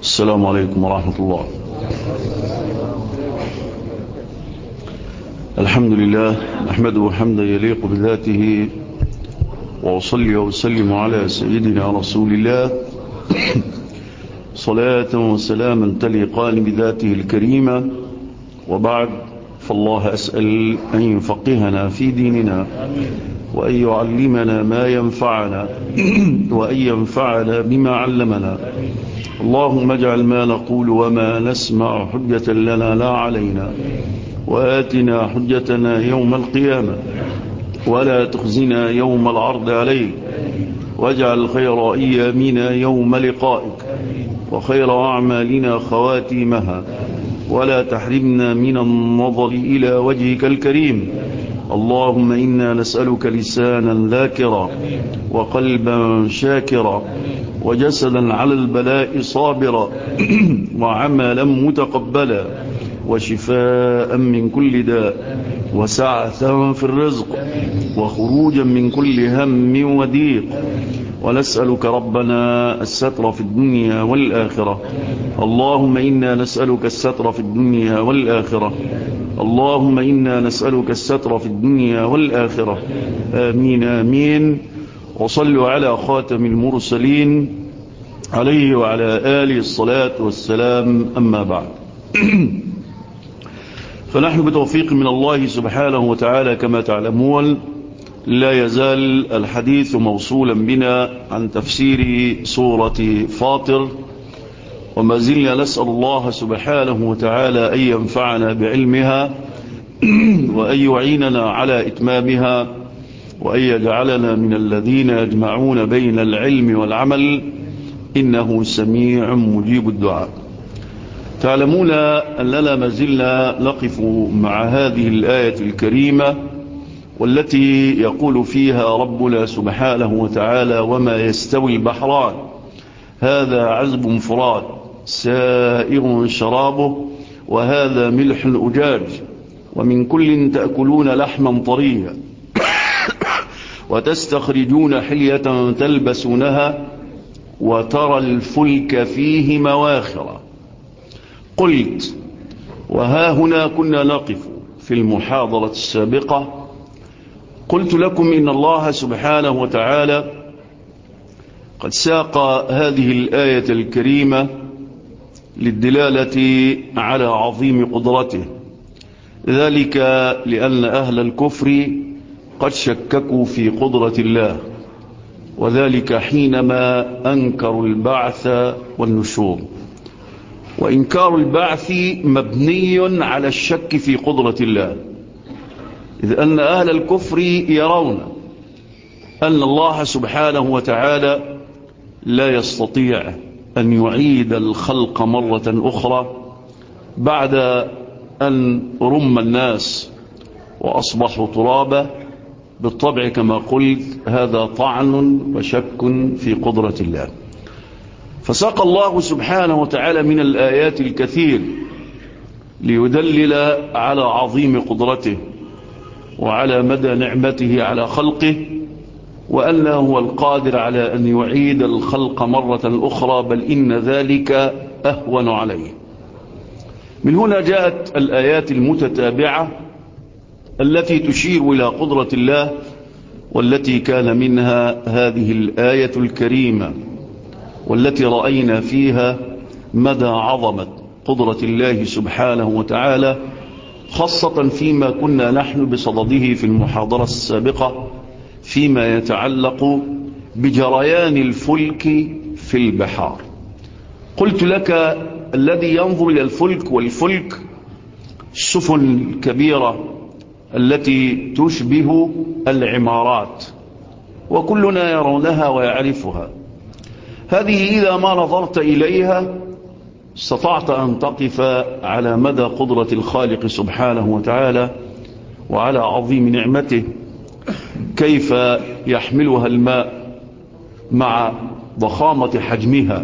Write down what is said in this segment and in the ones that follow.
السلام عليكم ورحمة الله الحمد لله نحمده حمدا يليق بذاته وأصلي وأسلم على سيدنا رسول الله صلاة وسلاما تليقان بذاته الكريمة وبعد فالله أسأل أن يفقهنا في ديننا وأن يعلمنا ما ينفعنا وأن ينفعنا بما علمنا اللهم اجعل ما نقول وما نسمع حجة لنا لا علينا وآتنا حجتنا يوم القيامة ولا تخزنا يوم العرض عليك واجعل خير أيامنا يوم لقائك وخير أعمالنا خواتيمها ولا تحرمنا من النظر إلى وجهك الكريم اللهم إنا نسألك لسانا ذاكرا وقلبا شاكرا وجسدا على البلاء صابرا وعملا متقبلا وشفاء من كل داء وسعة في الرزق وخروجا من كل هم وضيق ونسألك ربنا الستر في الدنيا والآخرة اللهم إنا نسألك الستر في الدنيا والآخرة اللهم إنا نسألك الستر في الدنيا والآخرة آمين آمين وصلوا على خاتم المرسلين عليه وعلى آله الصلاة والسلام أما بعد فنحن بتوفيق من الله سبحانه وتعالى كما تعلمون لا يزال الحديث موصولا بنا عن تفسير سورة فاطر وما زلنا نسأل الله سبحانه وتعالى أن ينفعنا بعلمها وأن يعيننا على إتمامها وأن يجعلنا من الذين يجمعون بين العلم والعمل إنه سميع مجيب الدعاء تعلمون أننا ما زلنا نقف مع هذه الآية الكريمة والتي يقول فيها ربنا سبحانه وتعالى وما يستوي البحران هذا عذب فرات سائغ شرابه وهذا ملح أجاج ومن كل تأكلون لحما طريا وتستخرجون حلية تلبسونها وترى الفلك فيه مواخر قلت وها هنا كنا نقف في المحاضرة السابقة قلت لكم إن الله سبحانه وتعالى قد ساق هذه الآية الكريمة للدلالة على عظيم قدرته ذلك لأن أهل الكفر قد شككوا في قدرة الله وذلك حينما أنكروا البعث والنشور وإنكار البعث مبني على الشك في قدرة الله إذ أن أهل الكفر يرون أن الله سبحانه وتعالى لا يستطيع أن يعيد الخلق مرة أخرى بعد أن رم الناس وأصبحوا ترابا بالطبع كما قلت هذا طعن وشك في قدرة الله فساق الله سبحانه وتعالى من الآيات الكثير ليدلل على عظيم قدرته وعلى مدى نعمته على خلقه وأنه هو القادر على أن يعيد الخلق مرة أخرى بل إن ذلك أهون عليه من هنا جاءت الآيات المتتابعة التي تشير إلى قدرة الله والتي كان منها هذه الآية الكريمة والتي رأينا فيها مدى عظمة قدرة الله سبحانه وتعالى خاصة فيما كنا نحن بصدده في المحاضرة السابقة فيما يتعلق بجريان الفلك في البحار قلت لك الذي ينظر إلى الفلك والفلك السفن الكبيرة التي تشبه العمارات وكلنا يرونها ويعرفها هذه إذا ما نظرت إليها استطعت أن تقف على مدى قدرة الخالق سبحانه وتعالى وعلى عظيم نعمته كيف يحملها الماء مع ضخامة حجمها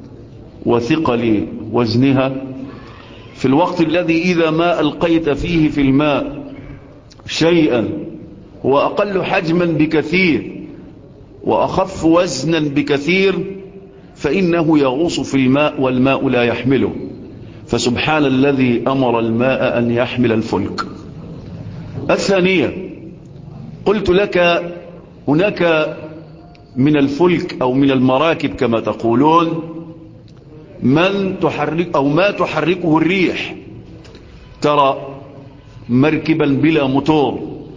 وثقل وزنها في الوقت الذي إذا ما ألقيت فيه في الماء شيئا هو أقل حجما بكثير وأخف وزنا بكثير فإنه يغوص في الماء والماء لا يحمله فسبحان الذي أمر الماء أن يحمل الفلك الثانية قلت لك هناك من الفلك أو من المراكب كما تقولون من تحرك أو ما تحركه الريح ترى مركبا بلا موتور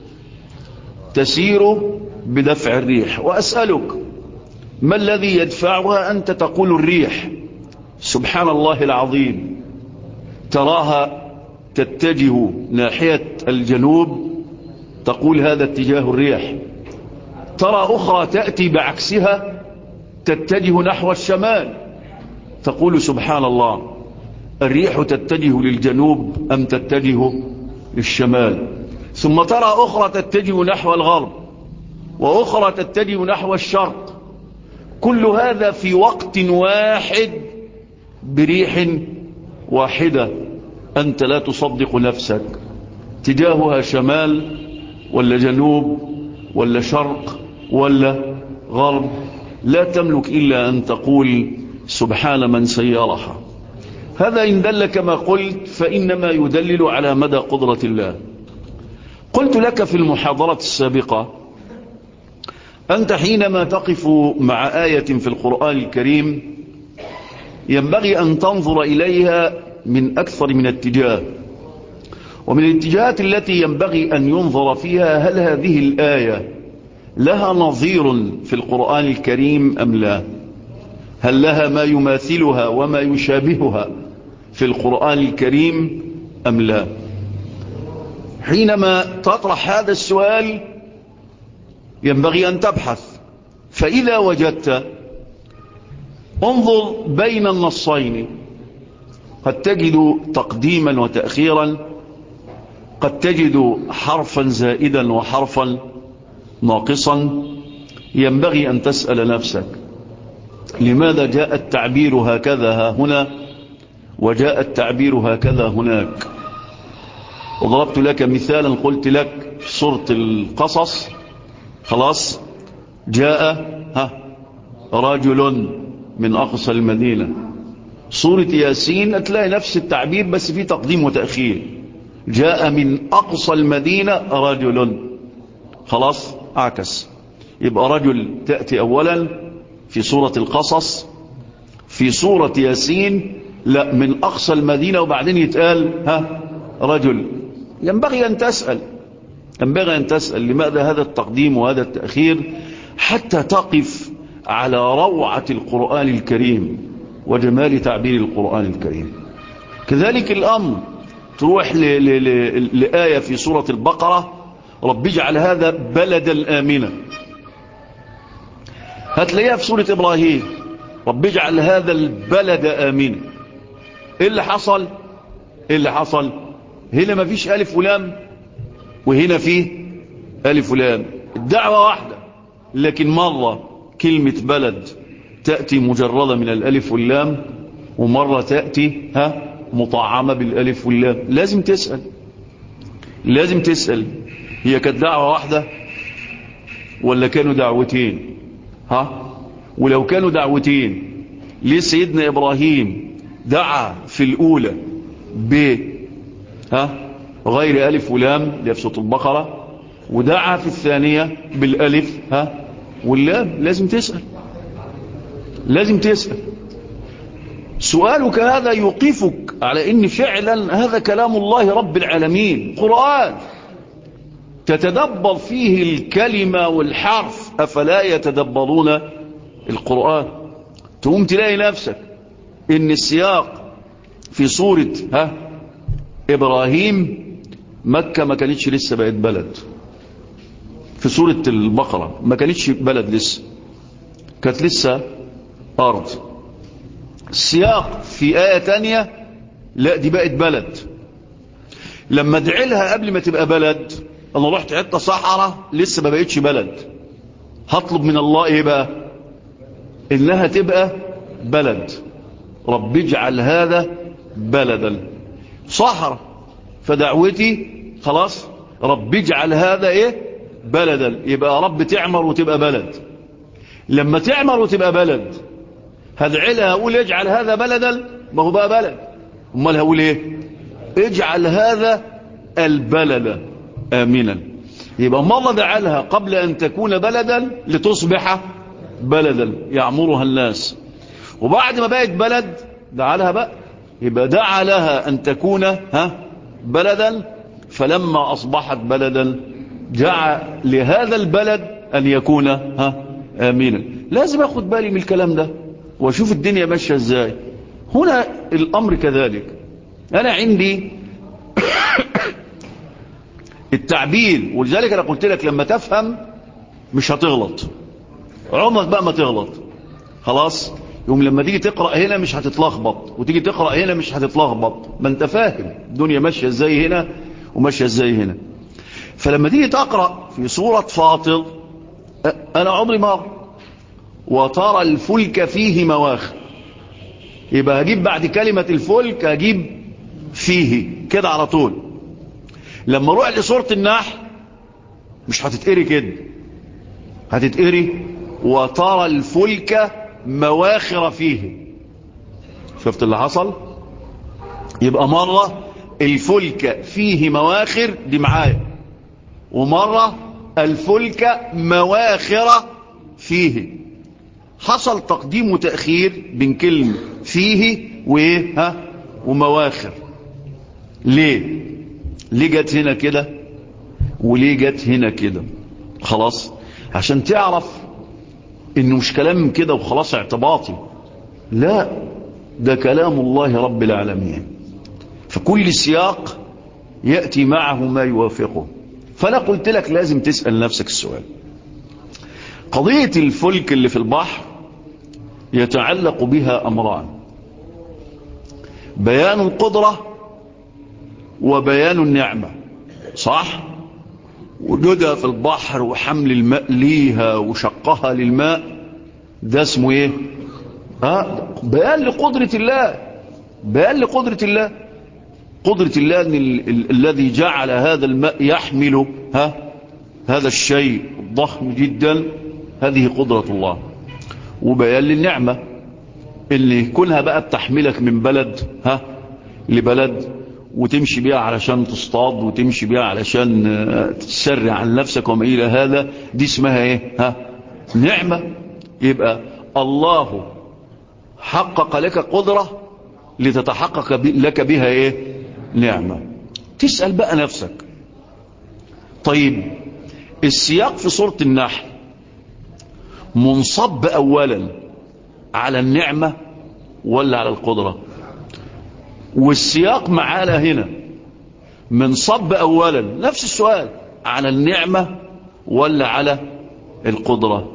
تسير بدفع الريح وأسألك ما الذي يدفعها أنت تقول الريح سبحان الله العظيم تراها تتجه ناحية الجنوب تقول هذا اتجاه الريح ترى أخرى تأتي بعكسها تتجه نحو الشمال تقول سبحان الله الريح تتجه للجنوب أم تتجه للشمال ثم ترى أخرى تتجه نحو الغرب وأخرى تتجه نحو الشرق كل هذا في وقت واحد بريح واحدة أنت لا تصدق نفسك تجاهها شمال ولا جنوب ولا شرق ولا غرب لا تملك إلا أن تقول سبحان من سيرها هذا إن دل كما قلت فإنما يدلل على مدى قدرة الله قلت لك في المحاضرة السابقة أنت حينما تقف مع آية في القرآن الكريم ينبغي أن تنظر إليها من أكثر من اتجاه ومن الاتجاهات التي ينبغي أن ينظر فيها هل هذه الآية لها نظير في القرآن الكريم أم لا هل لها ما يماثلها وما يشابهها في القرآن الكريم أم لا حينما تطرح هذا السؤال ينبغي أن تبحث فإذا وجدت انظر بين النصين قد تجد تقديما وتأخيرا قد تجد حرفا زائدا وحرفا ناقصا ينبغي أن تسأل نفسك لماذا جاء التعبير هكذا ها هنا وجاء التعبير هكذا هناك وضربت لك مثالا قلت لك في سورة القصص خلاص جاء ها رجل من أقصى المدينة سورة ياسين هتلاقي نفس التعبير بس في تقديم وتأخير جاء من أقصى المدينة رجل خلاص عكس يبقى رجل تأتي أولا في سورة القصص في سورة ياسين لا من أقصى المدينة وبعدين يتقال ها رجل ينبغي أن تسأل ينبغي أن تسأل لماذا هذا التقديم وهذا التأخير حتى تقف على روعة القرآن الكريم وجمال تعبير القرآن الكريم كذلك الأمر تروح ل ل ل لآية في سورة البقرة رب اجعل هذا بلدا آمنا هتلاقيها في سورة إبراهيم رب اجعل هذا البلد آمنا ايه اللي حصل ايه اللي حصل هنا ما فيش ألف ولام وهنا فيه ألف ولام الدعوة واحدة لكن مرة كلمة بلد تأتي مجردة من الألف واللام ومرة تأتي ها مطعمة بالألف واللام لازم تسأل لازم تسأل هي كانت دعوة واحدة ولا كانوا دعوتين ها ولو كانوا دعوتين ليه سيدنا إبراهيم دعا في الأولى ب ها غير ألف ولام اللي في سورة البقرة ودعا في الثانية بالألف ها واللام لازم تسأل لازم تسأل سؤالك هذا يوقفك على ان فعلا هذا كلام الله رب العالمين قرآن تتدبر فيه الكلمة والحرف أفلا يتدبرون القرآن تقوم تلاقي نفسك ان السياق في سورة ها إبراهيم مكة ما كانتش لسه بقت بلد في سورة البقرة ما كانتش بلد لسه كانت لسه أرض السياق في آية تانية لا دي بقت بلد لما ادعي لها قبل ما تبقى بلد انا رحت حته صحراء لسه ما بقتش بلد هطلب من الله ايه بقى انها تبقى بلد رب اجعل هذا بلدا صحراء فدعوتي خلاص رب اجعل هذا ايه بلدا يبقى رب تعمر وتبقى بلد لما تعمر وتبقى بلد هدعلها اقول اجعل هذا بلدا ما هو بقى بلد امال هقول ايه اجعل هذا البلد امنا يبقى الله جعلها قبل ان تكون بلدا لتصبح بلدا يعمرها الناس وبعد ما بقت بلد جعلها بقى يبقى دعا لها ان تكون ها بلدا فلما اصبحت بلدا دعا لهذا البلد ان يكون ها امنا لازم اخد بالي من الكلام ده واشوف الدنيا ماشيه ازاي هنا الامر كذلك انا عندي التعبير ولذلك انا قلت لك لما تفهم مش هتغلط عمرك بقى ما تغلط خلاص يوم لما تيجي تقرأ هنا مش هتتلخبط وتيجي تقرأ هنا مش هتتلخبط ما انت فاهم الدنيا ماشية ازاي هنا وماشية ازاي هنا فلما تيجي تقرأ في سورة فاطر انا عمري ما وترى الفلك فيه مواخر يبقى هجيب بعد كلمة الفلك هجيب فيه كده على طول لما اروح لسورة النحل مش هتتقري كده هتتقري وترى الفلك مواخر فيه شفت اللي حصل يبقى مرة الفلك فيه مواخر دي معايا ومرة الفلك مواخر فيه حصل تقديم وتأخير بين كلمة فيه وايه ها ومواخر ليه ليه جت هنا كده وليه جت هنا كده خلاص عشان تعرف انه مش كلام كده وخلاص اعتباطي لا ده كلام الله رب العالمين فكل سياق يأتي معه ما يوافقه فانا قلت لك لازم تسأل نفسك السؤال قضية الفلك اللي في البحر يتعلق بها أمران بيان القدرة وبيان النعمة صح وجودها في البحر وحمل الماء ليها وشقها للماء ده اسمه ايه آه بيان لقدرة الله بيان لقدرة الله قدرة الله ان ال ال الذي جعل هذا الماء يحمل ها هذا الشيء الضخم جدا هذه قدرة الله وبيان للنعمة اللي كونها بقى بتحملك من بلد ها لبلد وتمشي بيها علشان تصطاد وتمشي بيها علشان تسرع عن نفسك وما إلى هذا دي اسمها ايه ها نعمة يبقى الله حقق لك قدرة لتتحقق لك بها ايه نعمة تسأل بقى نفسك طيب السياق في سورة النحل منصب اولا على النعمة ولا على القدرة والسياق معانا هنا منصب اولا نفس السؤال على النعمة ولا على القدرة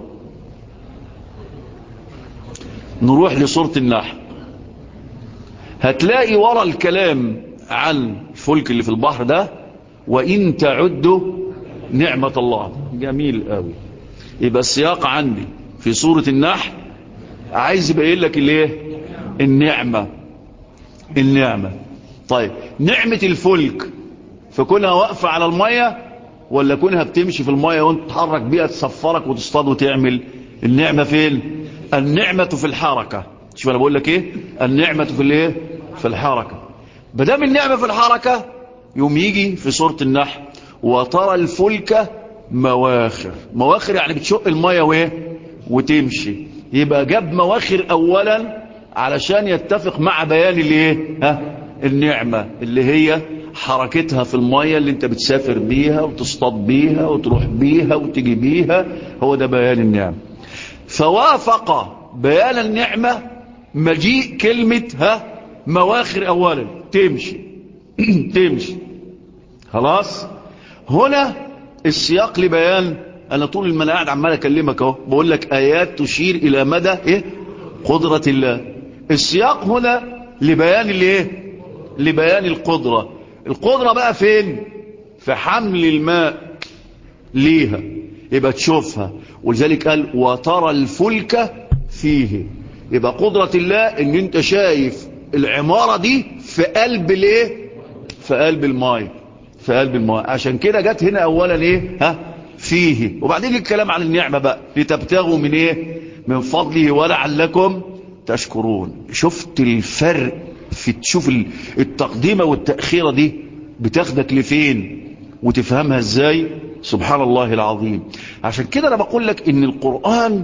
نروح لسورة النحل هتلاقي ورا الكلام عن الفلك اللي في البحر ده وإن تعدوا نعمة الله جميل قوي يبقى السياق عندي في سورة النحل عايز يبين لك الايه النعمة النعمة طيب نعمة الفلك فكونها واقفة على المية ولا كونها بتمشي في المية وانت تتحرك بيها تصفرك وتصطاد وتعمل النعمة فين النعمة في الحركة شوف انا بقول لك ايه النعمة في الايه في الحركة بدام النعمة في الحركة يوم يجي في سورة النحل وترى الفلك مواخر مواخر يعني بتشق المية وايه وتمشي يبقى جاب مواخر اولا علشان يتفق مع بيان الايه ها النعمة اللي هي حركتها في المية اللي انت بتسافر بيها وتصطاد بيها وتروح بيها وتيجي بيها هو ده بيان النعمة فوافق بيان النعمة مجيء كلمة ها مواخر اولا تمشي تمشي خلاص هنا السياق لبيان انا طول ما انا قاعد عمال اكلمك اهو بقول لك ايات تشير الى مدى ايه قدرة الله السياق هنا لبيان الايه لبيان القدرة القدرة بقى فين في حمل الماء ليها يبقى تشوفها ولذلك قال وترى الفلك فيه يبقى قدرة الله ان انت شايف العمارة دي في قلب الايه في قلب الماء في قلب الماء عشان كده جت هنا اولا ايه ها فيه وبعدين الكلام عن النعمة بقى لتبتغوا من ايه من فضله ولعلكم تشكرون شفت الفرق في تشوف التقديمة والتأخيرة دي بتاخدك لفين وتفهمها ازاي سبحان الله العظيم عشان كده انا بقول لك ان القرآن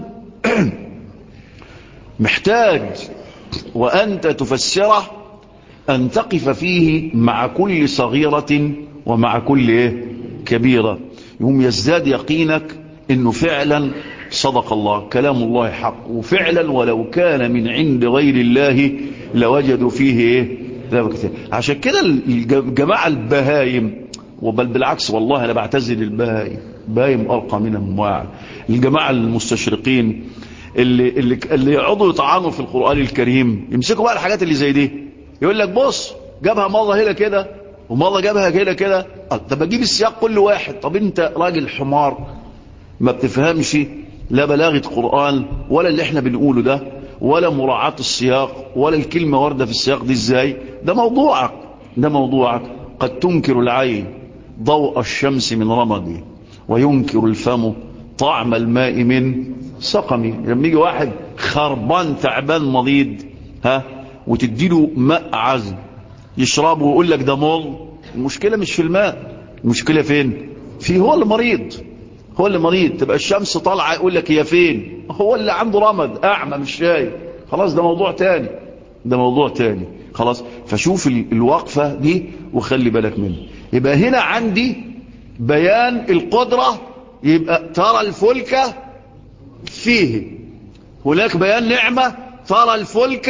محتاج وانت تفسره ان تقف فيه مع كل صغيرة ومع كل ايه كبيرة يوم يزداد يقينك انه فعلا صدق الله كلام الله حق وفعلا ولو كان من عند غير الله لوجدوا فيه ايه عشان كده الجماعة البهايم وبل بالعكس والله انا بعتزل البهايم بايم ارقى من امواع الجماعة المستشرقين اللي, اللي, اللي يقعدوا يطعنوا في القرآن الكريم يمسكوا بقى الحاجات اللي زي دي يقول لك بص جابها مرة هنا كده ومرة جابها كده كده طب اجيب السياق كل واحد طب انت راجل حمار ما بتفهمش لا بلاغة قرآن ولا اللي احنا بنقوله ده ولا مراعاة السياق ولا الكلمة واردة في السياق دي ازاي ده موضوعك ده موضوعك قد تنكر العين ضوء الشمس من رمدي وينكر الفم طعم الماء من سقمي لما يجي واحد خربان تعبان مريض ها وتديله ماء عذب يشربه ويقول لك ده مر المشكلة مش في الماء المشكلة فين فيه هو اللي مريض هو اللي مريض تبقى الشمس طالعة يقول لك هي فين هو اللي عنده رمد أعمى مش شايف خلاص ده موضوع تاني ده موضوع تاني خلاص فشوف الوقفة دي وخلي بالك منه يبقى هنا عندي بيان القدرة يبقى ترى الفلك فيه هناك بيان نعمة ترى الفلك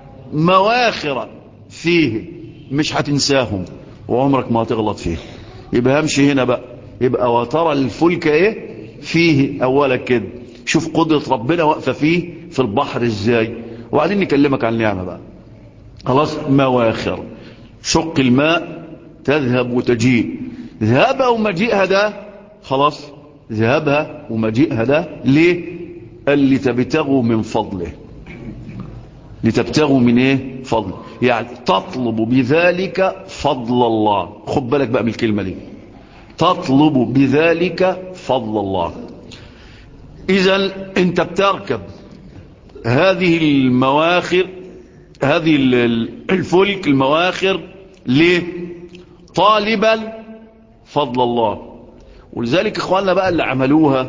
مواخر فيه مش هتنساهم وعمرك ما هتغلط فيه يبقى همشي هنا بقى يبقى وترى الفلك ايه فيه اولا كده شوف قدرة ربنا واقفة فيه في البحر ازاي وبعدين نكلمك عن النعمة بقى خلاص مواخر شق الماء تذهب وتجيء ذهابها ومجيئها ده خلاص ذهابها ومجيئها ده ليه قال لتبتغوا من فضله لتبتغوا من ايه فضل يعني تطلب بذلك فضل الله خد بالك بقى من الكلمة دي تطلب بذلك فضل الله اذا انت بتركب هذه المواخر هذه الفلك المواخر ليه طالبا فضل الله ولذلك اخواننا بقى اللي عملوها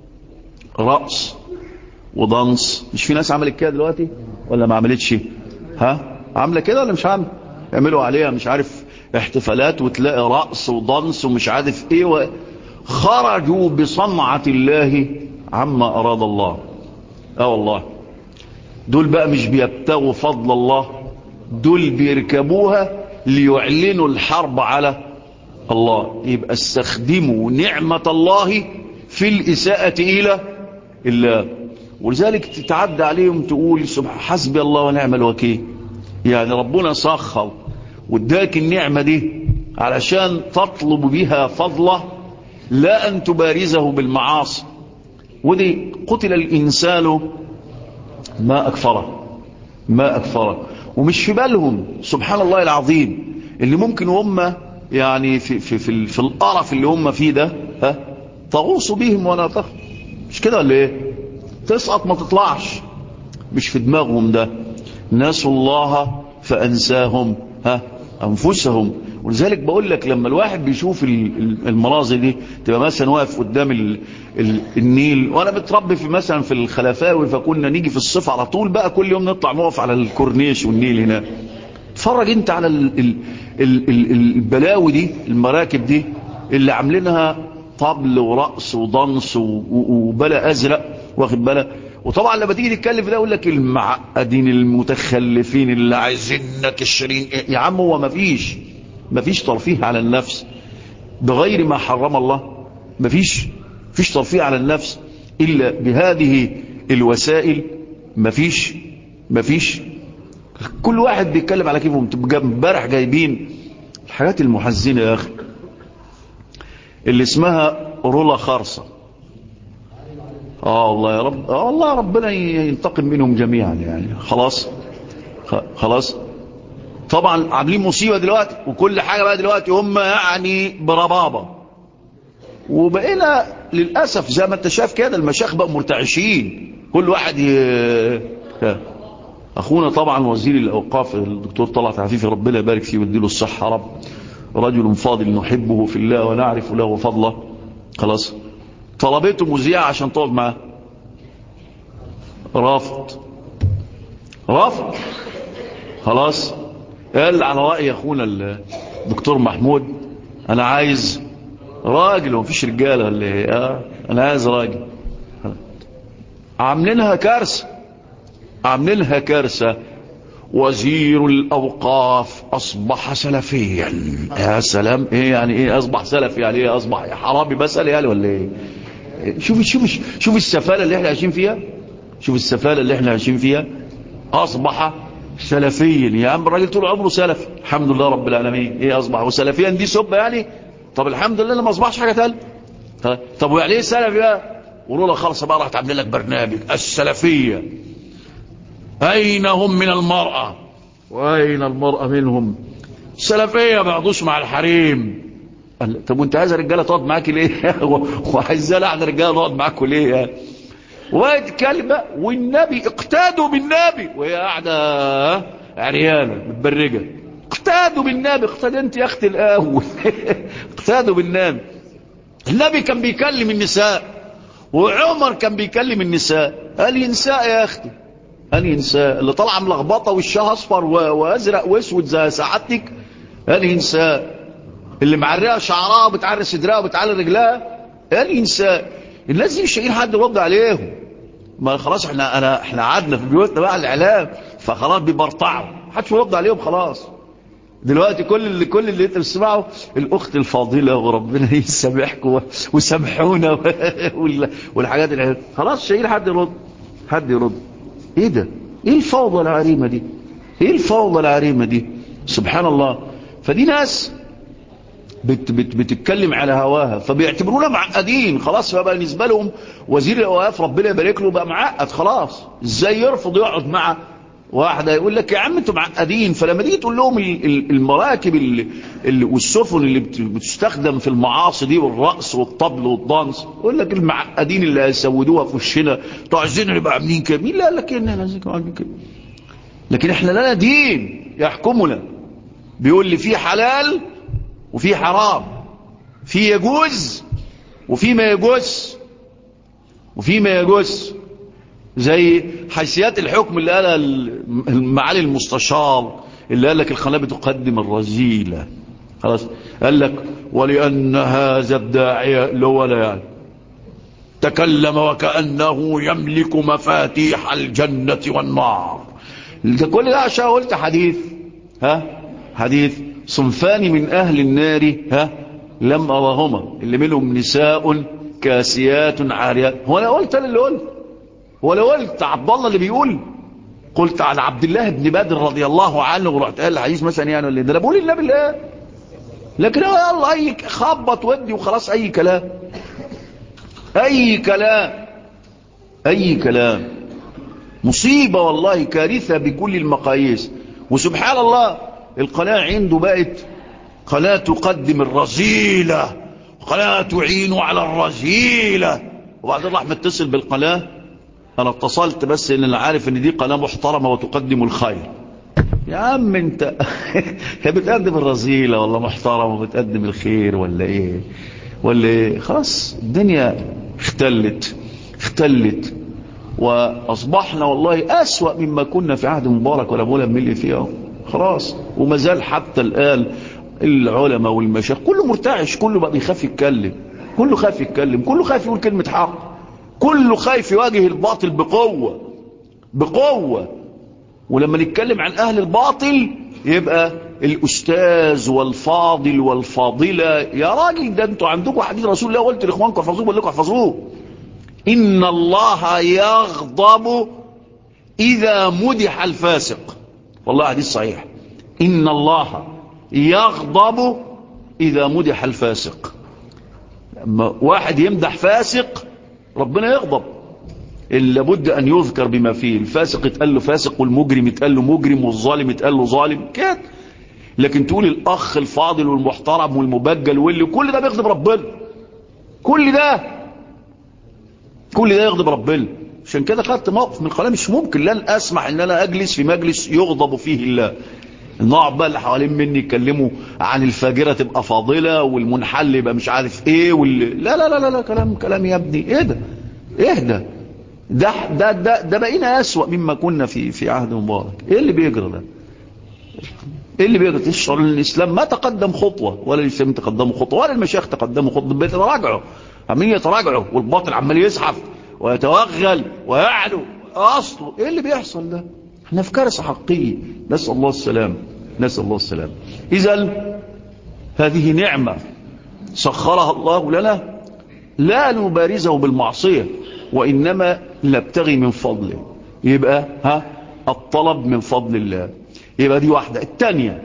رأس وضنس مش في ناس عملت كده دلوقتي ولا ما عملتش ها عامله كده ولا مش عامله يعملوا عليها مش عارف احتفالات وتلاقي رأس وضنس ومش عارف ايه و... خرجوا بصنعة الله عما أراد الله اه والله دول بقى مش بيبتغوا فضل الله دول بيركبوها ليعلنوا الحرب على الله يبقى استخدموا نعمة الله في الإساءة إلى الله ولذلك تتعدى عليهم تقول سبحان حسبي الله ونعم الوكيل يعني ربنا سخر واداك النعمة دي علشان تطلب بها فضله لا أن تبارزه بالمعاصي ودي قتل الإنسان ما أكفره ما أكفره ومش في بالهم سبحان الله العظيم اللي ممكن هم يعني في, في, في, في القرف اللي هم فيه ده ها تغوص بهم ولا تخف مش كده ولا ايه تسقط ما تطلعش مش في دماغهم ده ناسوا الله فأنساهم ها أنفسهم ولذلك بقول لك لما الواحد بيشوف المناظر دي تبقى مثلا واقف قدام ال ال النيل وانا متربي في مثلا في الخلفاوي فكنا نيجي في الصيف على طول بقى كل يوم نطلع نقف على الكورنيش والنيل هناك اتفرج انت على ال ال ال ال البلاوي دي المراكب دي اللي عاملينها طبل ورقص وضنس وبلا ازرق واخد بالك وطبعا لما تيجي تتكلم في ده يقول لك المعقدين المتخلفين اللي عايزينك الشرين يا عم هو ما فيش ما فيش ترفيه على النفس بغير ما حرم الله ما فيش فيش ترفيه على النفس إلا بهذه الوسائل ما فيش ما فيش كل واحد بيتكلم على كيفهم امبارح جايبين الحاجات المحزنة يا أخي اللي اسمها رولا خارصة اه والله يا رب اه والله ربنا ينتقم منهم جميعا يعني خلاص خلاص طبعا عاملين مصيبة دلوقتي وكل حاجة بقى دلوقتي هم يعني بربابة وبقينا للأسف زي ما انت شايف كده المشايخ بقى مرتعشين كل واحد ي... أخونا طبعا وزير الأوقاف الدكتور طلعت عفيفي ربنا يبارك فيه ويديله الصحة رب رجل فاضل نحبه في الله ونعرف له فضله خلاص طلبته مذيعة عشان تقعد معاه رافض رافض خلاص قال على رأي أخونا الدكتور محمود أنا عايز راجل ومفيش رجالة اللي آه أنا عايز راجل عاملينها كارثة عاملينها كارثة وزير الأوقاف أصبح سلفيا يا سلام إيه يعني إيه أصبح سلفي يعني إيه أصبح حرامي بسأل يعني ولا إيه شوف شوف شوف السفالة اللي احنا عايشين فيها شوف السفالة اللي احنا عايشين فيها أصبح سلفيا يا عم الراجل طول عمره سلفي الحمد لله رب العالمين إيه أصبح وسلفيا دي سبة يعني طب الحمد لله ما أصبحش حاجة تانية طب ويعني إيه سلفي بقى ورولا خلص بقى راح تعمل لك برنامج السلفية أين هم من المرأة وأين المرأة منهم السلفية ما يقعدوش مع الحريم قال طب وانت عايز رجاله تقعد معاك ليه وعايز قاعد رجاله تقعد معاكوا ليه يعني واد كلمه والنبي اقتادوا بالنبي وهي قاعده عريانه متبرجه اقتادوا بالنبي اقتاد انت يا اختي الاول اقتادوا بالنبي النبي كان بيكلم النساء وعمر كان بيكلم النساء قال ينساء يا اختي قال ينساء اللي طالعه ملخبطه وشها اصفر وازرق واسود زي سعادتك قال ينساء اللي معرقه شعرها وبتعري صدرها وبتعلي رجلها قال ينساء الناس دي مش شايفين حد يرد عليهم ما خلاص احنا انا احنا قعدنا في بيوتنا بقى الاعلام فخلاص بيبرطعوا محدش يرد عليهم خلاص دلوقتي كل اللي كل اللي انت بتسمعه الاخت الفاضله وربنا يسامحكم وسامحونا والحاجات اللي خلاص شايل حد يرد حد يرد ايه ده ايه الفوضى العريمه دي ايه الفوضى العريمه دي سبحان الله فدي ناس بت بت بتتكلم على هواها فبيعتبرونا معقدين خلاص فبقى بالنسبه لهم وزير الاوقاف ربنا يبارك له بقى معقد خلاص ازاي يرفض يقعد مع واحده يقول لك يا عم انتوا معقدين فلما تيجي تقول لهم المراكب اللي اللي والسفن اللي بتستخدم في المعاصي دي والرقص والطبل والدانس يقول لك المعقدين اللي هيسودوها في وشنا انتوا عايزين نبقى عاملين كده مين اللي قال لك ان احنا عايزين عاملين كده لكن احنا لنا دين يحكمنا بيقول لي في حلال وفي حرام في يجوز وفي ما يجوز وفي ما يجوز زي حيثيات الحكم اللي قالها المعالي المستشار اللي قال لك القناه بتقدم الرذيله خلاص قال لك ولان هذا الداعيه اللي هو لا يعني تكلم وكانه يملك مفاتيح الجنه والنار ده كل ده عشان قلت حديث ها حديث صنفان من أهل النار ها لم أرهما اللي منهم نساء كاسيات عاريات هو أنا قلت أنا اللي قلت هو أنا قلت عبد الله اللي بيقول قلت على عبد الله بن بدر رضي الله عنه ورحت قال الحديث مثلا يعني ولا ده انا بقول الله بالله لكن هو يلا اي خبط ودي وخلاص اي كلام اي كلام اي كلام مصيبة والله كارثة بكل المقاييس وسبحان الله القناة عنده بقت قناة تقدم الرذيلة قناة تعين على الرذيلة وبعدين راح متصل بالقناة انا اتصلت بس ان انا عارف ان دي قناة محترمة وتقدم الخير يا عم انت هي بتقدم الرذيلة ولا محترمة وبتقدم الخير ولا ايه ولا ايه خلاص الدنيا اختلت اختلت واصبحنا والله اسوأ مما كنا في عهد مبارك ولا مولا ملي فيها خلاص وما زال حتى الآن العلماء والمشايخ كله مرتعش كله بقى بيخاف يتكلم كله خايف يتكلم كله خايف يقول كلمة حق كله خايف يواجه الباطل بقوة بقوة ولما نتكلم عن أهل الباطل يبقى الأستاذ والفاضل والفاضلة يا راجل ده انتوا عندكم حديث رسول الله قلت لإخوانكم احفظوه بقول لكم احفظوه إن الله يغضب إذا مدح الفاسق والله حديث صحيح إن الله يغضب إذا مدح الفاسق لما واحد يمدح فاسق ربنا يغضب إلا بد أن يذكر بما فيه الفاسق يتقال له فاسق والمجرم يتقال له مجرم والظالم يتقال له ظالم كده لكن تقول الأخ الفاضل والمحترم والمبجل واللي كل ده بيغضب ربنا كل ده كل ده يغضب ربنا عشان كده خدت موقف من القناه مش ممكن لن اسمح ان انا اجلس في مجلس يغضب فيه الله النوع بقى اللي حوالين مني يتكلموا عن الفاجره تبقى فاضله والمنحل يبقى مش عارف ايه وال... لا لا لا لا, لا كلام كلام يا ابني ايه ده اهدى ده ده ده ده بقينا اسوأ مما كنا في في عهد مبارك ايه اللي بيجرى ده ايه اللي بيجرى تشعر ان الاسلام ما تقدم خطوه ولا الاسلام تقدموا خطوه ولا المشايخ تقدموا خطوه بيتراجعوا عمالين يتراجعوا والباطل عمال يزحف ويتوغل ويعلو اصله ايه اللي بيحصل ده احنا في كارثه حقيقيه نسال الله السلام نسال الله السلام اذا هذه نعمه سخرها الله لنا لا نبارزه بالمعصيه وانما نبتغي من فضله يبقى ها الطلب من فضل الله يبقى دي واحده الثانيه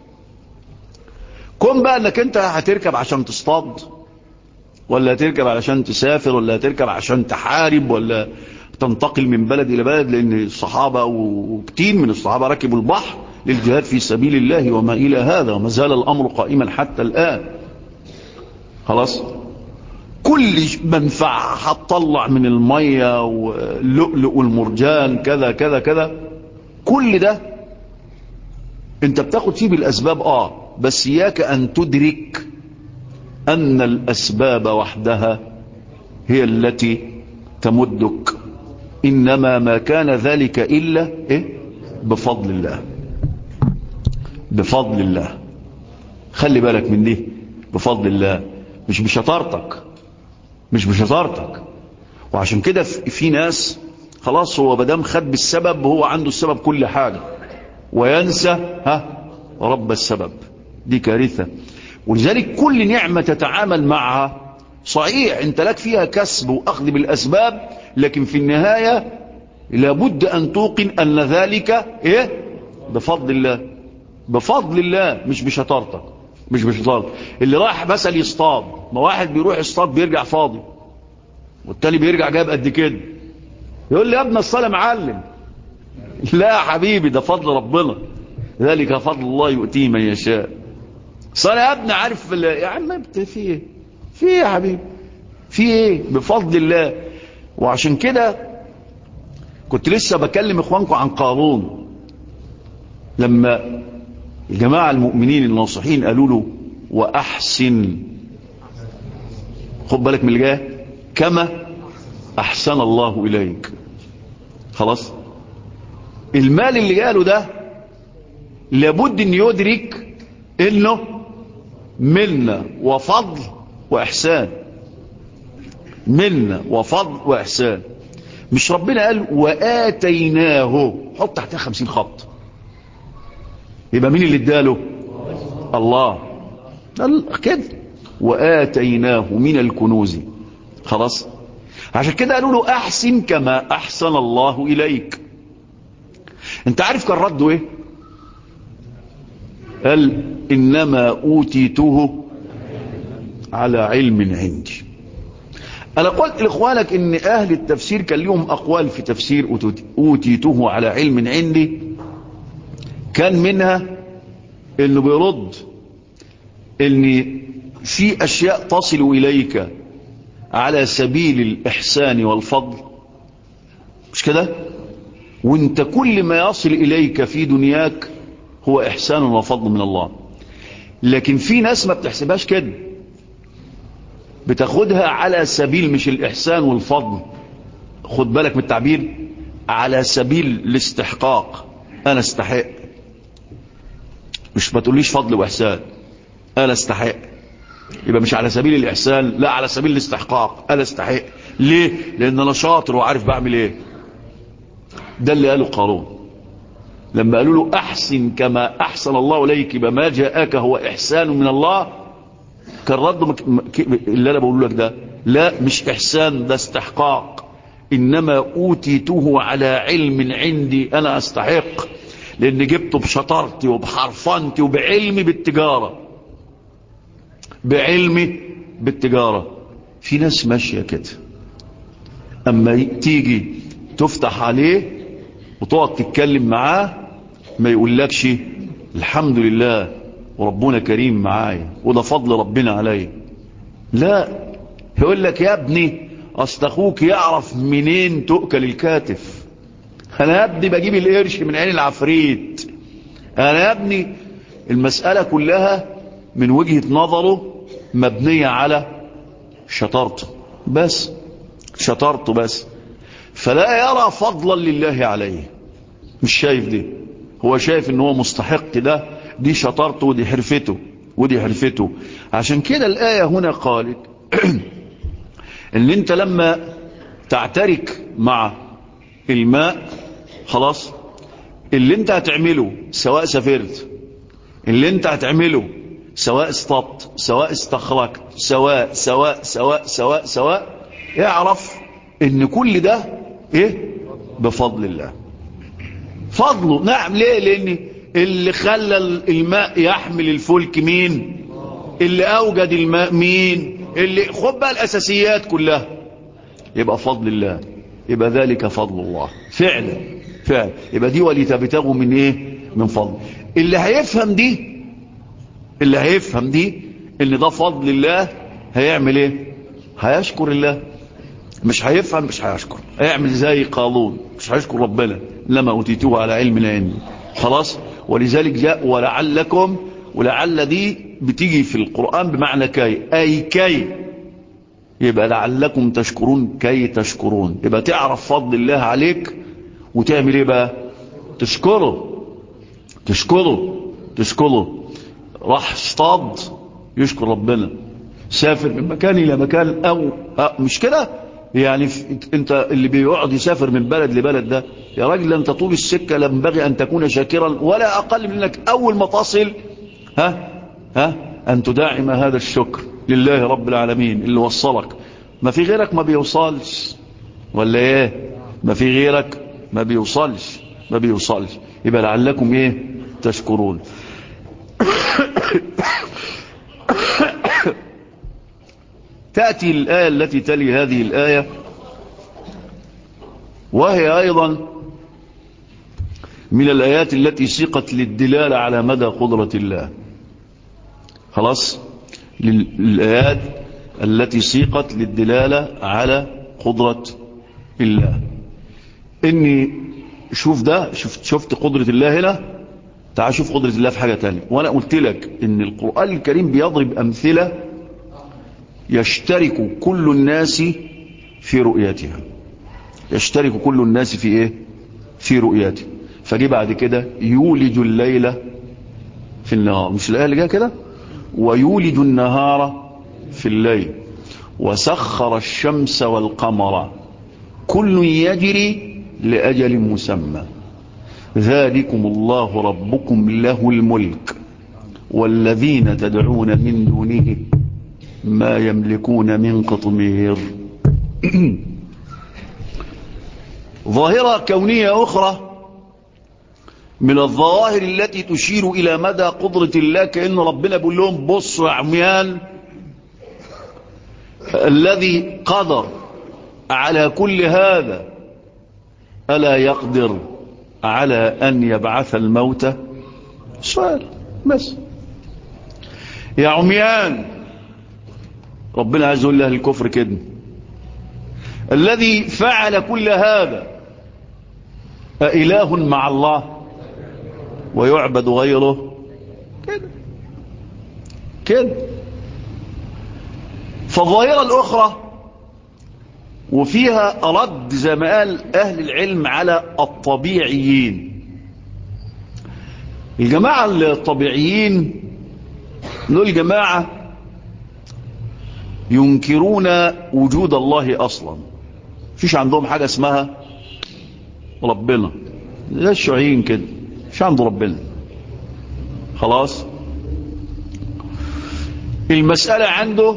كون بقى انك انت هتركب عشان تصطاد ولا هتركب علشان تسافر ولا هتركب عشان تحارب ولا تنتقل من بلد إلى بلد لأن الصحابة وكتير من الصحابة ركبوا البحر للجهاد في سبيل الله وما إلى هذا وما زال الأمر قائما حتى الآن خلاص كل منفعة هتطلع من المية واللؤلؤ والمرجان كذا كذا كذا كل ده انت بتاخد فيه بالأسباب اه بس إياك أن تدرك أن الأسباب وحدها هي التي تمدك إنما ما كان ذلك إلا إيه؟ بفضل الله بفضل الله خلي بالك من دي بفضل الله مش بشطارتك مش بشطارتك وعشان كده في ناس خلاص هو بدام خد بالسبب هو عنده السبب كل حاجة وينسى ها رب السبب دي كارثة ولذلك كل نعمة تتعامل معها صحيح انت لك فيها كسب واخذ بالاسباب لكن في النهاية لابد ان توقن ان ذلك ايه بفضل الله بفضل الله مش بشطارتك مش بشطارتك اللي راح مثلا يصطاد ما واحد بيروح يصطاد بيرجع فاضي والتاني بيرجع جايب قد كده يقول لي يا ابن الصلاة معلم لا يا حبيبي ده فضل ربنا ذلك فضل الله يؤتيه من يشاء صار يا ابني عارف يا عم في ايه في ايه يا حبيبي في ايه بفضل الله وعشان كده كنت لسه بكلم اخوانكم عن قارون لما الجماعة المؤمنين الناصحين قالوا له واحسن خد بالك من اللي جاي كما احسن الله اليك خلاص المال اللي قاله ده لابد ان يدرك انه منا وفضل واحسان منا وفضل واحسان مش ربنا قال واتيناه حط تحتها خمسين خط يبقى مين اللي اداله الله قال كده واتيناه من الكنوز خلاص عشان كده قالوا له احسن كما احسن الله اليك انت عارف كان رده ايه قال انما اوتيته على علم عندي انا قلت لاخوانك ان اهل التفسير كان لهم اقوال في تفسير اوتيته على علم عندي كان منها انه بيرد ان في اشياء تصل اليك على سبيل الاحسان والفضل مش كده وانت كل ما يصل اليك في دنياك هو احسان وفضل من الله لكن في ناس ما بتحسبهاش كده بتاخدها على سبيل مش الإحسان والفضل خد بالك من التعبير على سبيل الاستحقاق أنا استحق مش ما تقوليش فضل وإحسان أنا استحق يبقى مش على سبيل الإحسان لا على سبيل الاستحقاق أنا استحق ليه لأن أنا شاطر وعارف بعمل إيه ده اللي قاله قارون لما قالوا له أحسن كما أحسن الله إليك يبقى ما جاءك هو إحسان من الله كان رد اللي أنا بقول لك ده لا مش إحسان ده استحقاق إنما أوتيته على علم عندي أنا أستحق لأن جبته بشطارتي وبحرفنتي وبعلمي بالتجارة بعلمي بالتجارة في ناس ماشية كده أما تيجي تفتح عليه وتقعد تتكلم معاه ما يقولكش الحمد لله وربنا كريم معايا وده فضل ربنا عليا لا يقول لك يا ابني اصل اخوك يعرف منين تؤكل الكاتف انا يا ابني بجيب القرش من عين العفريت انا يا ابني المسألة كلها من وجهة نظره مبنية على شطارته بس شطارته بس فلا يرى فضلا لله عليه مش شايف دي هو شايف ان هو مستحق ده دي شطارته ودي حرفته ودي حرفته عشان كده الآية هنا قالت ان انت لما تعترك مع الماء خلاص اللي انت هتعمله سواء سافرت اللي انت هتعمله سواء اصطدت سواء استخرجت سواء سواء سواء سواء سواء اعرف ان كل ده ايه بفضل الله فضله نعم ليه لان اللي خلى الماء يحمل الفلك مين اللي اوجد الماء مين اللي خد بقى الاساسيات كلها يبقى فضل الله يبقى ذلك فضل الله فعلا فعلا يبقى دي ولتبتغوا من ايه من فضل اللي هيفهم دي اللي هيفهم دي ان ده فضل الله هيعمل ايه هيشكر الله مش هيفهم مش هيشكر هيعمل زي قالون مش هيشكر ربنا لما اوتيتوه على علم عندي خلاص ولذلك جاء ولعلكم ولعل دي بتيجي في القرآن بمعنى كي أي كي يبقى لعلكم تشكرون كي تشكرون يبقى تعرف فضل الله عليك وتعمل ايه بقى تشكره تشكره تشكره راح اصطاد يشكر ربنا سافر من مكان الى مكان او, أو مش كده يعني انت اللي بيقعد يسافر من بلد لبلد ده يا راجل انت طول السكة ينبغي ان تكون شاكرا ولا اقل من انك اول ما تصل ها ها ان تداعم هذا الشكر لله رب العالمين اللي وصلك ما في غيرك ما بيوصلش ولا ايه ما في غيرك ما بيوصلش ما بيوصلش يبقى لعلكم ايه تشكرون تأتي الآية التي تلي هذه الآية وهي أيضا من الآيات التي سيقت للدلالة على مدى قدرة الله خلاص الآيات التي سيقت للدلالة على قدرة الله إني شوف ده شفت, شفت قدرة الله هنا تعال شوف قدرة الله في حاجة تانية وأنا قلت لك إن القرآن الكريم بيضرب أمثلة يشترك كل الناس في رؤيتها يشترك كل الناس في ايه في رؤيته فجي بعد كده يولج الليل في النهار مش الايه اللي جايه كده ويولج النهار في الليل وسخر الشمس والقمر كل يجري لأجل مسمى ذلكم الله ربكم له الملك والذين تدعون من دونه ما يملكون من قطمير ظاهرة كونية أخرى من الظواهر التي تشير إلى مدى قدرة الله كأن ربنا بيقول لهم بصوا يا عميان الذي قدر على كل هذا ألا يقدر على أن يبعث الموت سؤال بس يا عميان ربنا عز وجل الكفر كده الذي فعل كل هذا أإله مع الله ويعبد غيره كده كده فالظاهرة الأخرى وفيها رد زي ما قال أهل العلم على الطبيعيين الجماعة الطبيعيين دول جماعة ينكرون وجود الله أصلا فيش عندهم حاجة اسمها ربنا زي الشيوعيين كده مش عنده ربنا خلاص المسألة عنده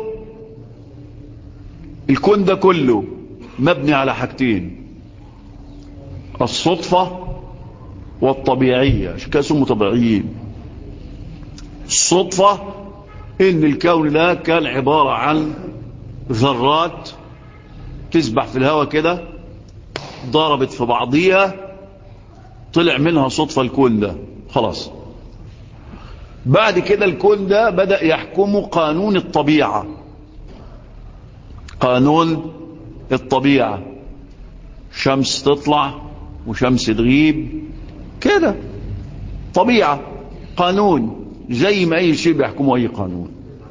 الكون ده كله مبني على حاجتين الصدفة والطبيعية عشان كده اسمه طبيعيين الصدفة ان الكون ده كان عبارة عن ذرات تسبح في الهواء كده ضربت في بعضيها طلع منها صدفة الكون ده خلاص بعد كده الكون ده بدأ يحكمه قانون الطبيعة قانون الطبيعة شمس تطلع وشمس تغيب كده طبيعة قانون زي ما أي شيء بيحكمه أي قانون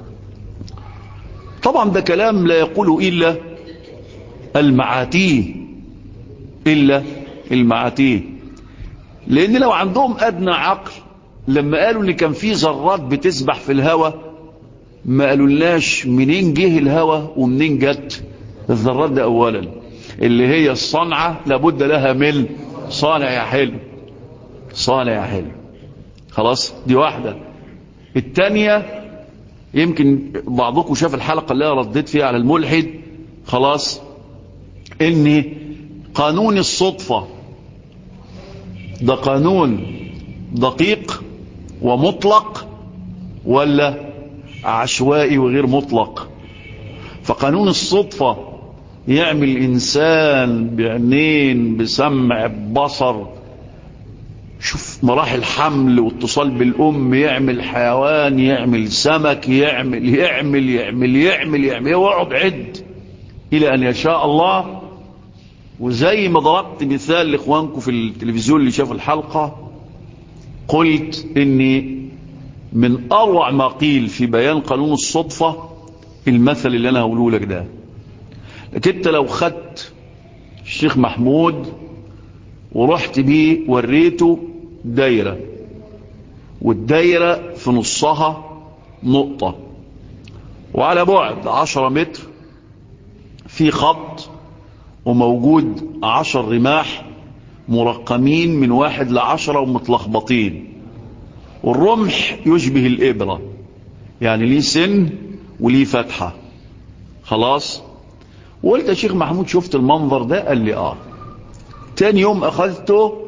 طبعا ده كلام لا يقوله إلا المعاتيه إلا المعاتيه لأن لو عندهم أدنى عقل لما قالوا إن كان في ذرات بتسبح في الهواء ما قالولناش منين جه الهواء ومنين جت الذرات ده أولا اللي هي الصنعة لابد لها من صانع يا حلو صانع يا حلو خلاص دي واحدة التانية يمكن بعضكم شاف الحلقة اللي أنا رديت فيها على الملحد خلاص ان قانون الصدفة ده قانون دقيق ومطلق ولا عشوائي وغير مطلق فقانون الصدفة يعمل إنسان بعينين بسمع ببصر شوف مراحل حمل واتصال بالأم يعمل حيوان يعمل سمك يعمل يعمل يعمل يعمل يعمل ويقعد عد إلى أن يشاء الله وزي ما ضربت مثال لإخوانكم في التلفزيون اللي شافوا الحلقة قلت إني من أروع ما قيل في بيان قانون الصدفة المثل اللي أنا هقوله لك ده لكن انت لو خدت الشيخ محمود ورحت بيه وريته دايرة والدايرة في نصها نقطة وعلى بعد عشرة متر في خط وموجود عشر رماح مرقمين من واحد لعشرة ومتلخبطين والرمح يشبه الإبرة يعني ليه سن وليه فتحة خلاص وقلت يا شيخ محمود شفت المنظر ده قال لي اه تاني يوم اخذته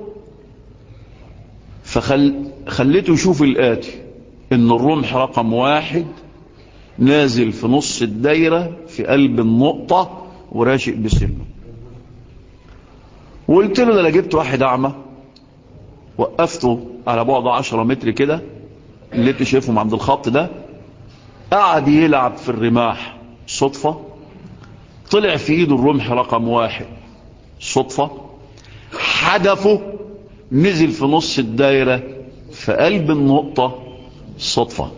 فخليته يشوف الاتي ان الرمح رقم واحد نازل في نص الدايرة في قلب النقطة وراشق بسنه وقلت له ده انا جبت واحد اعمى وقفته على بعد عشرة متر كده اللي انت شايفهم عند الخط ده قعد يلعب في الرماح صدفة طلع في ايده الرمح رقم واحد صدفة حدفه نزل في نص الدايرة في قلب النقطة صدفة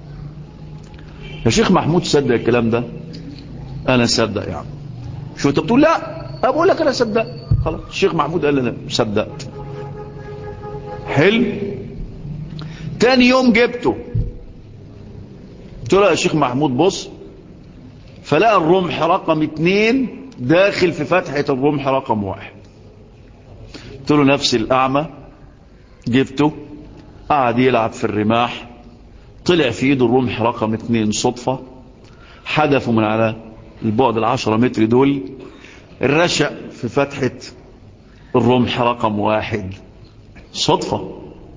يا شيخ محمود صدق الكلام ده انا صدق يعني شو انت بتقول لا اقول لك انا صدق خلاص الشيخ محمود قال انا صدقت حلو تاني يوم جبته قلت له يا شيخ محمود بص فلقى الرمح رقم اتنين داخل في فتحة الرمح رقم واحد قلت له نفس الأعمى جبته قعد يلعب في الرماح طلع في ايده الرمح رقم اتنين صدفة حدفه من على البعد العشرة متر دول الرشق في فتحة الرمح رقم واحد صدفة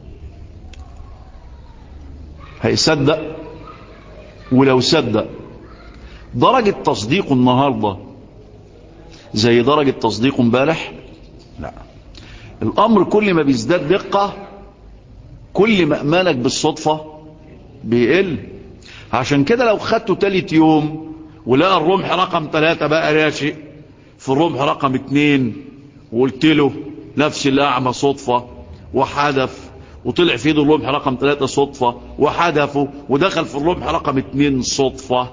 هيصدق ولو صدق درجة تصديقه النهاردة زي درجة تصديقه امبارح لا الامر كل ما بيزداد دقة كل ما امانك بالصدفة بيقل عشان كده لو خدته تالت يوم ولقى الرمح رقم ثلاثة بقى راشق في الرمح رقم اتنين وقلت له نفس الاعمى صدفة وحدف وطلع في ايده الرمح رقم ثلاثة صدفة وحدفه ودخل في الرمح رقم اتنين صدفة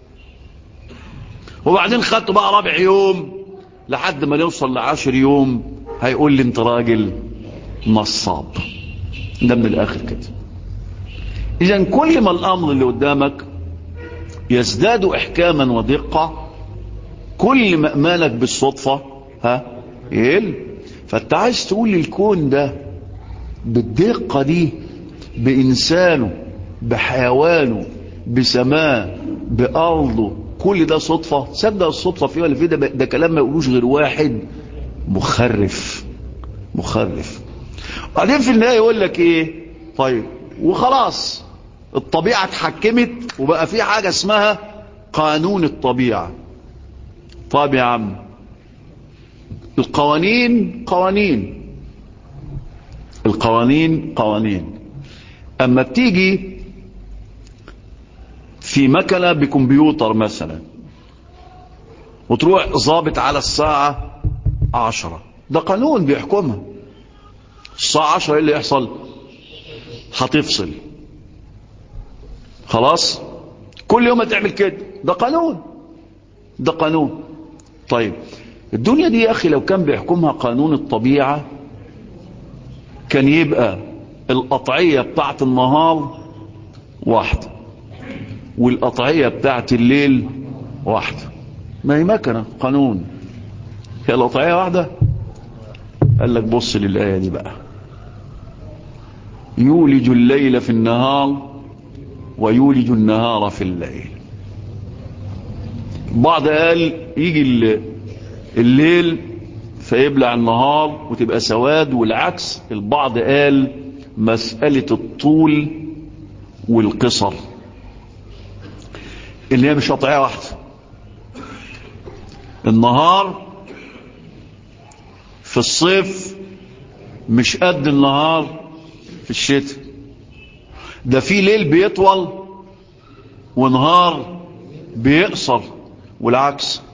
وبعدين خدته بقى رابع يوم لحد ما نوصل لعشر يوم هيقول لي انت راجل نصاب ده من الاخر كده اذا كل ما الامر اللي قدامك يزداد احكاما ودقة كل ما امالك بالصدفة ها يقل فانت عايز تقول للكون ده بالدقة دي بإنسانه بحيوانه بسماه بأرضه كل ده صدفة تصدق الصدفة فيه ولا فيه ده, ده كلام ما يقولوش غير واحد مخرف مخرف بعدين في النهاية يقول لك ايه طيب وخلاص الطبيعة اتحكمت وبقى في حاجة اسمها قانون الطبيعة طب يا عم القوانين قوانين القوانين قوانين اما بتيجي في مكنة بكمبيوتر مثلا وتروح ظابط على الساعة عشرة ده قانون بيحكمها الساعة عشرة ايه اللي يحصل هتفصل خلاص كل يوم هتعمل كده ده قانون ده قانون طيب الدنيا دي يا أخي لو كان بيحكمها قانون الطبيعة كان يبقى القطعية بتاعت النهار واحدة والقطعية بتاعت الليل واحدة ما هي مكنة قانون هي القطعية واحدة قال لك بص للآية دي بقى يولج الليل في النهار ويولج النهار في الليل بعض قال يجي الليل فيبلع النهار وتبقى سواد والعكس البعض قال مسألة الطول والقصر اللي هي مش قطعية واحدة النهار في الصيف مش قد النهار في الشتاء ده في ليل بيطول ونهار بيقصر والعكس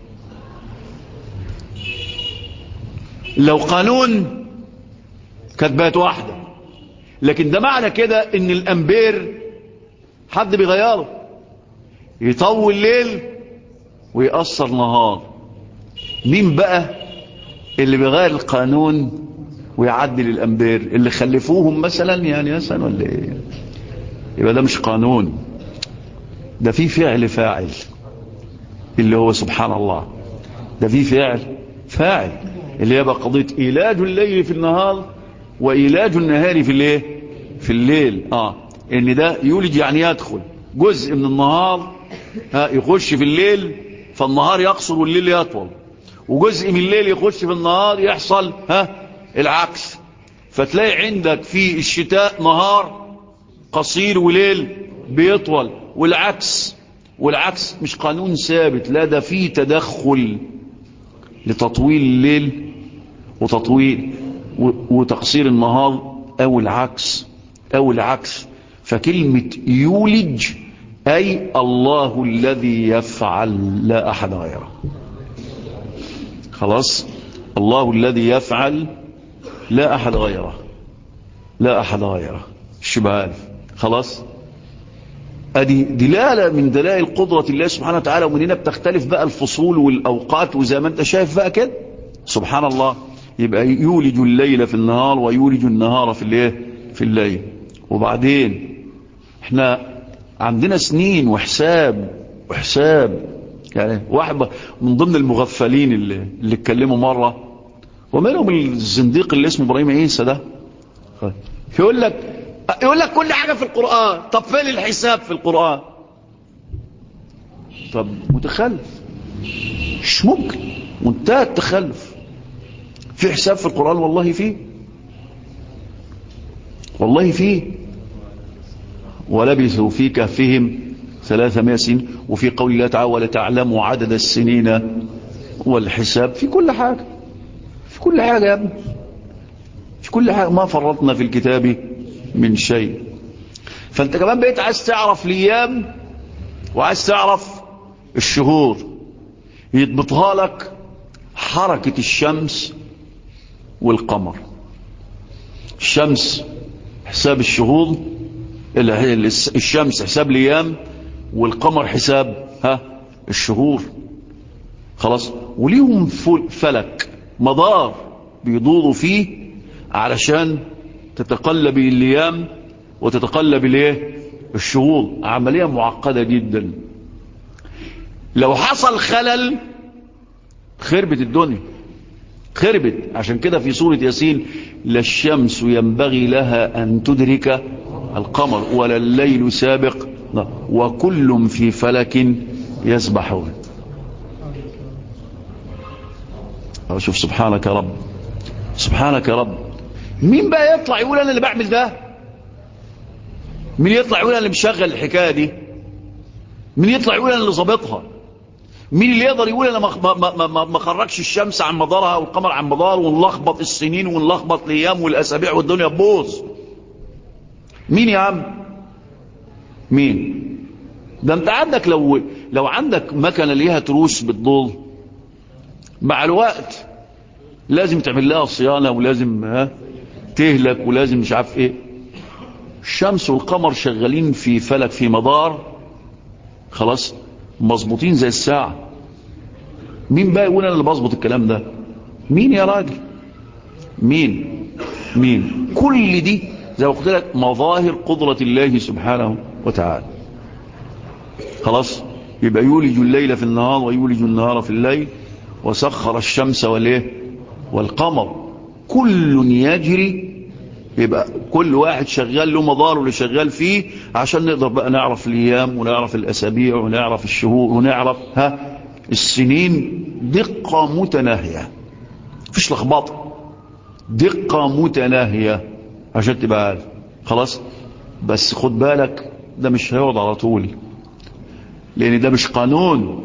لو قانون كانت بقت واحدة لكن ده معنى كده ان الامبير حد بيغيره يطول ليل ويقصر نهار مين بقى اللي بيغير القانون ويعدل الامبير اللي خلفوهم مثلا يعني مثلا ولا ايه يبقى ده مش قانون ده في فعل فاعل اللي هو سبحان الله ده في فعل فاعل اللي يبقى قضية إيلاج الليل في النهار وإيلاج النهار في الايه في الليل اه ان ده يولج يعني يدخل جزء من النهار ها يخش في الليل فالنهار يقصر والليل يطول وجزء من الليل يخش في النهار يحصل ها العكس فتلاقي عندك في الشتاء نهار قصير وليل بيطول والعكس والعكس مش قانون ثابت لا ده فيه تدخل لتطويل الليل وتطويل وتقصير النهار او العكس او العكس فكلمة يولج اي الله الذي يفعل لا احد غيره خلاص الله الذي يفعل لا احد غيره لا احد غيره الشبهان خلاص ادي دلالة من دلائل قدرة الله سبحانه وتعالى ومن هنا بتختلف بقى الفصول والاوقات وزي ما انت شايف بقى كده سبحان الله يبقى يولج الليل في النهار ويولج النهار في الايه في الليل وبعدين احنا عندنا سنين وحساب وحساب يعني واحد من ضمن المغفلين اللي اللي اتكلموا مره ومنهم الزنديق اللي اسمه ابراهيم عيسى ده يقول لك يقول لك كل حاجه في القران طب فين الحساب في القران طب متخلف مش ممكن منتهى التخلف في حساب في القرآن والله فيه والله فيه ولبثوا في كهفهم ثلاثمائة سنين وفي قول الله تعالى ولتعلموا عدد السنين والحساب في كل حاجة في كل حاجة يا ابني في كل حاجة ما فرطنا في الكتاب من شيء فانت كمان بقيت عايز تعرف الايام وعايز تعرف الشهور يضبطها لك حركة الشمس والقمر الشمس حساب الشهور الشمس حساب الايام والقمر حساب ها الشهور خلاص وليهم فلك مدار بيدوروا فيه علشان تتقلب الايام وتتقلب الايه الشهور عمليه معقده جدا لو حصل خلل خربت الدنيا خربت عشان كده في سورة ياسين لا الشمس ينبغي لها أن تدرك القمر ولا الليل سابق وكل في فلك يسبحون شوف سبحانك يا رب سبحانك يا رب مين بقى يطلع يقول أنا اللي بعمل ده مين يطلع يقول أنا اللي مشغل الحكاية دي مين يطلع يقول أنا اللي ظابطها مين اللي يقدر يقول انا ما ما ما ما خرجش الشمس عن مدارها والقمر عن مدار ونلخبط السنين ونلخبط الايام والاسابيع والدنيا تبوظ مين يا عم مين ده انت عندك لو لو عندك مكنه ليها تروس بتضل مع الوقت لازم تعمل لها صيانة ولازم ها تهلك ولازم مش عارف ايه الشمس والقمر شغالين في فلك في مدار خلاص مظبوطين زي الساعة مين بقى يقول انا اللي بظبط الكلام ده مين يا راجل مين مين كل دي زي ما قلت لك مظاهر قدرة الله سبحانه وتعالى خلاص يبقى يولج الليل في النهار ويولج النهار في الليل وسخر الشمس والايه والقمر كل يجري يبقى كل واحد شغال له مدار اللي شغال فيه عشان نقدر بقى نعرف الايام ونعرف الاسابيع ونعرف الشهور ونعرف ها السنين دقة متناهية مفيش لخبطه دقة متناهية عشان تبقى عارف خلاص بس خد بالك ده مش هيقعد على طول لان ده مش قانون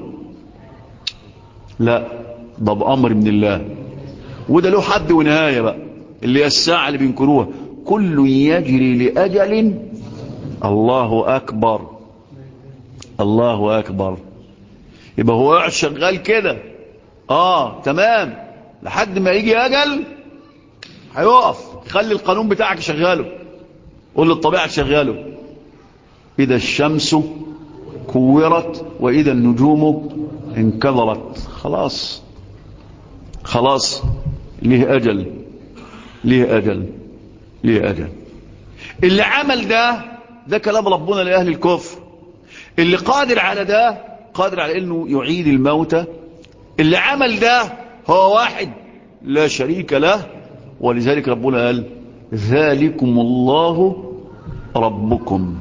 لا ده بأمر من الله وده له حد ونهاية بقى اللي هي الساعة اللي بينكروها كل يجري لأجل الله أكبر الله أكبر يبقى هو قاعد شغال كده اه تمام لحد ما يجي أجل هيقف خلي القانون بتاعك شغاله قول للطبيعة شغاله إذا الشمس كورت وإذا النجوم انكدرت خلاص خلاص ليه أجل ليه أجل ليه أجل اللي عمل ده ده كلام ربنا لأهل الكفر اللي قادر على ده قادر على أنه يعيد الموتى اللي عمل ده هو واحد لا شريك له ولذلك ربنا قال ذلكم الله ربكم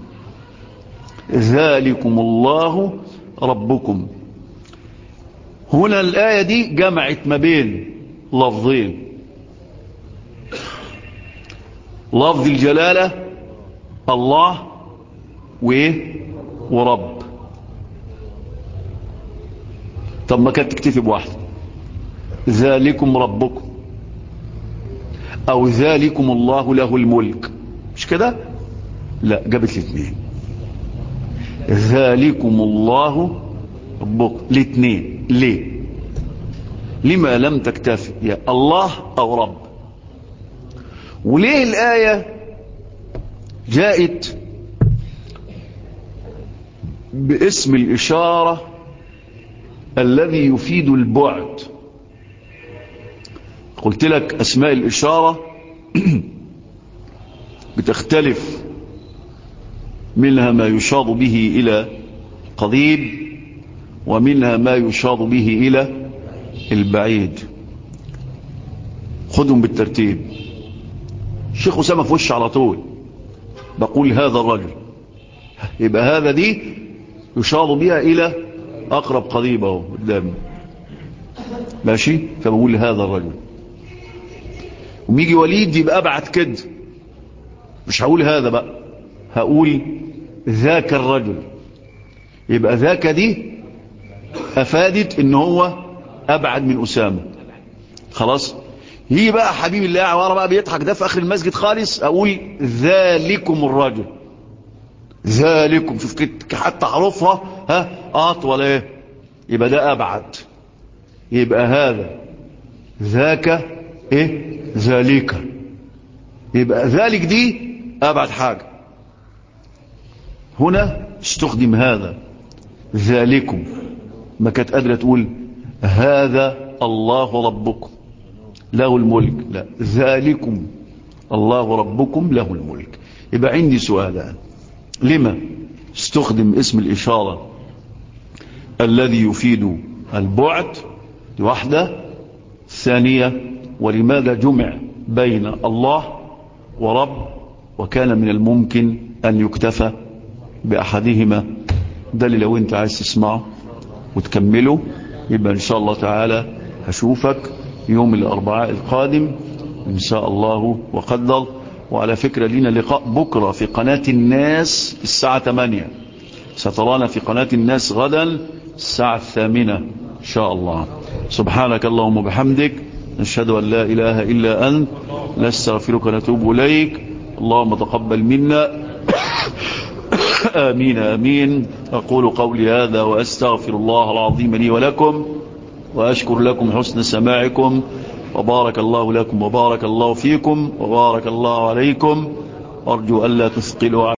ذلكم الله ربكم هنا الآية دي جمعت ما بين لفظين لفظ الجلالة الله وإيه ورب طب ما كانت تكتفي بواحدة ذلكم ربكم أو ذلكم الله له الملك مش كده لا جابت الاثنين ذلكم الله ربكم الاثنين ليه لما لم تكتفي يا الله أو رب وليه الآية جاءت باسم الإشارة الذي يفيد البعد قلت لك أسماء الإشارة بتختلف منها ما يشار به إلى قضيب ومنها ما يشار به إلى البعيد خذهم بالترتيب الشيخ أسامة في وش على طول بقول هذا الرجل يبقى هذا دي يشار بها إلى أقرب قضيب اهو قدامي ماشي فبقول هذا الرجل وميجي وليد يبقى أبعد كده مش هقول هذا بقى هقول ذاك الرجل يبقى ذاك دي أفادت إن هو أبعد من أسامة خلاص هي بقى حبيب الله عوارة بقى بيضحك ده في آخر المسجد خالص أقول ذلكم الرجل ذلكم شوف حتى حروفها ها أطول إيه يبقى ده أبعد يبقى هذا ذاك إيه ذلك يبقى ذلك دي أبعد حاجة هنا استخدم هذا ذلكم ما كانت قادرة تقول هذا الله ربكم له الملك لا ذلكم الله ربكم له الملك يبقى عندي سؤالان لما استخدم اسم الإشارة الذي يفيد البعد واحدة ثانية ولماذا جمع بين الله ورب وكان من الممكن أن يكتفى بأحدهما ده اللي لو انت عايز تسمعه وتكمله يبقى ان شاء الله تعالى هشوفك يوم الاربعاء القادم ان شاء الله وقدر وعلى فكرة لنا لقاء بكرة في قناة الناس الساعة 8 سترانا في قناة الناس غدا الساعة الثامنة إن شاء الله سبحانك اللهم وبحمدك نشهد أن لا إله إلا أنت نستغفرك ونتوب إليك اللهم تقبل منا آمين آمين أقول قولي هذا وأستغفر الله العظيم لي ولكم وأشكر لكم حسن سماعكم وبارك الله لكم وبارك الله فيكم وبارك الله عليكم أرجو ألا تثقلوا